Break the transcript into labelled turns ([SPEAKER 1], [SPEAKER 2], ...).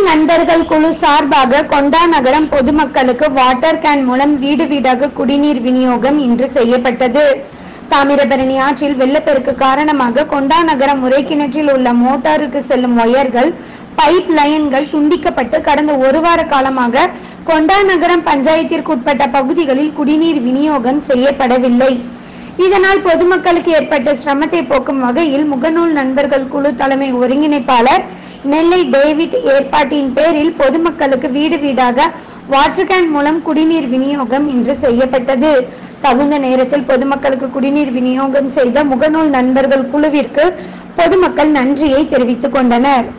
[SPEAKER 1] நண்பர்கள் குழு சார்பாக கொண்டா நகரம் பொதுமக்களுக்கு வாட்டர் கேன் மூலம் வீடு வீடாக குடிநீர் விநியோகம் இன்று செய்யப்பட்டது தாமிரபரணி ஆற்றில் வெள்ளப்பெருக்கு காரணமாக கொண்டா நகரம் முறைக்கிணற்றில் உள்ள மோட்டாருக்கு செல்லும் ஒயர்கள் பைப் லைன்கள் துண்டிக்கப்பட்டு கடந்த ஒரு வார காலமாக கொண்டா நகரம் பஞ்சாயத்திற்குட்பட்ட பகுதிகளில் குடிநீர் விநியோகம் செய்யப்படவில்லை இதனால் பொதுமக்களுக்கு ஏற்பட்ட சிரமத்தை போக்கும் வகையில் முகநூல் நண்பர்கள் குழு தலைமை ஒருங்கிணைப்பாளர் நெல்லை டேவிட் ஏற்பாட்டின் பேரில் பொதுமக்களுக்கு வீடு வீடாக வாட்டர் கேன் மூலம் குடிநீர் விநியோகம் இன்று செய்யப்பட்டது தகுந்த நேரத்தில் பொதுமக்களுக்கு குடிநீர் விநியோகம் செய்த முகநூல் நண்பர்கள் குழுவிற்கு பொதுமக்கள் நன்றியை தெரிவித்துக் கொண்டனர்